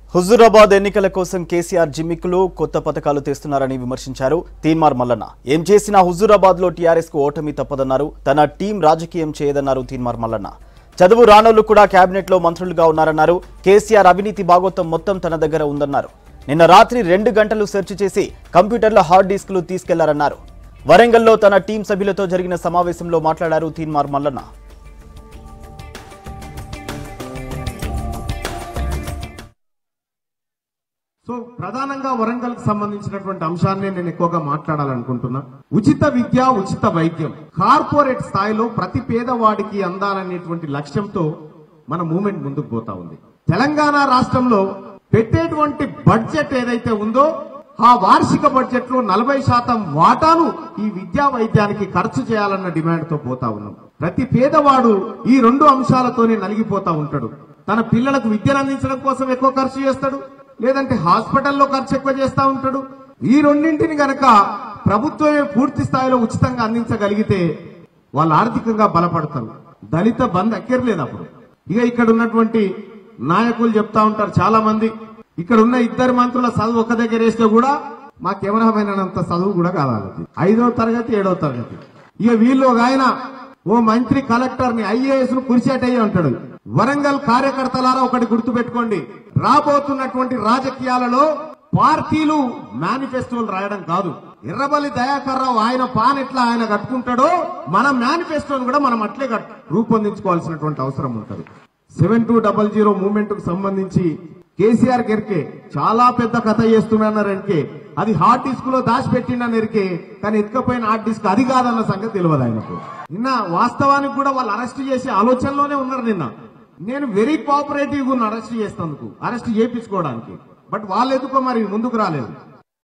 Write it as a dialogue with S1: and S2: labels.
S1: హుజూరాబాద్ ఎన్నికల కోసం కేసీఆర్ జిమ్మిక్కులు కొత్త పథకాలు తెస్తున్నారని విమర్శించారు తీన్మార్ మల్లన్న ఏం చేసినా హుజూరాబాద్ లో టీఆర్ఎస్ కు ఓటమి తప్పదన్నారు తన టీం రాజకీయం చేయదన్నారు తీన్మార్ మల్లన్న చదువు రానోళ్లు కూడా కేబినెట్ లో మంత్రులుగా ఉన్నారన్నారు కేసీఆర్ అవినీతి భాగోత్తం మొత్తం తన దగ్గర ఉందన్నారు నిన్న రాత్రి రెండు గంటలు సెర్చ్ చేసి కంప్యూటర్లో హార్డ్ డిస్కులు తీసుకెళ్లారన్నారు వరంగల్లో తన టీం సభ్యులతో జరిగిన సమావేశంలో మాట్లాడారు తీన్మార్ మల్లన్న
S2: సో ప్రధానంగా వరంగల్ కు సంబంధించినటువంటి అంశాన్ని నేను ఎక్కువగా మాట్లాడాలనుకుంటున్నా ఉచిత విద్య ఉచిత వైద్యం కార్పొరేట్ స్థాయిలో ప్రతి పేదవాడికి అందాలనేటువంటి లక్ష్యంతో మన మూమెంట్ ముందుకు పోతా ఉంది తెలంగాణ రాష్ట్రంలో పెట్టేటువంటి బడ్జెట్ ఏదైతే ఉందో ఆ వార్షిక బడ్జెట్ లో నలభై శాతం వాటాను ఈ విద్యా వైద్యానికి ఖర్చు చేయాలన్న డిమాండ్ తో పోతా ఉన్నాం ప్రతి పేదవాడు ఈ రెండు అంశాలతోనే నలిగిపోతా ఉంటాడు తన పిల్లలకు విద్యను అందించడం కోసం ఎక్కువ ఖర్చు చేస్తాడు లేదంటే హాస్పిటల్లో ఖర్చు ఎక్కువ చేస్తా ఉంటాడు ఈ రెండింటిని గనక ప్రభుత్వమే పూర్తి స్థాయిలో ఉచితంగా అందించగలిగితే వాళ్ళు ఆర్థికంగా బలపడతారు దళిత బంద్ అక్కర్లేదు అప్పుడు ఇక ఇక్కడ ఉన్నటువంటి నాయకులు చెప్తా ఉంటారు చాలా మంది ఇక్కడ ఉన్న ఇద్దరు మంత్రుల చదువు ఒక దగ్గర వేస్తే కూడా మా కెమెరామైనంత చదువు కూడా కావాలి ఐదో తరగతి ఏడో తరగతి ఇక వీళ్ళు ఒక ఆయన ఓ మంత్రి కలెక్టర్ ని ఐఏఎస్ ను కురిసేటయ్యే ఉంటాడు వరంగల్ కార్యకర్తలారా ఒకటి గుర్తు పెట్టుకోండి రాబోతున్నటువంటి రాజకీయాలలో పార్టీలు మేనిఫెస్టోలు రాయడం కాదు ఎర్రబల్లి దయాకర్ రావు ఆయన పాన్ ఎట్లా ఆయన కట్టుకుంటాడో మన మేనిఫెస్టోను కూడా మనం అట్లే కట్- రూపొందించుకోవాల్సినటువంటి అవసరం ఉంటుంది seven two double zero movement కు సంబంధించి కేసీఆర్ కెరికే చాలా పెద్ద కథ చేస్తున్నారన్నారు ఎరికే అది హార్డ్ డిస్క్ లో దాచిపెట్టిండని ఎరికే కానీ ఎత్తుకపోయిన హార్డ్ డిస్క్ అది కాదన్న సంగతి తెలియదు ఆయనకు నిన్న వాస్తవానికి కూడా వాళ్ళు అరెస్ట్ చేసే ఆలోచనలోనే ఉన్నారు నిన్న నేను వెరీ కోఆపరేటివ్ గా అరెస్ట్ చేస్తాను అరెస్ట్ చేయించుకోవడానికి బట్ వాళ్ళు ఎందుకో మరి ముందుకు రాలేదు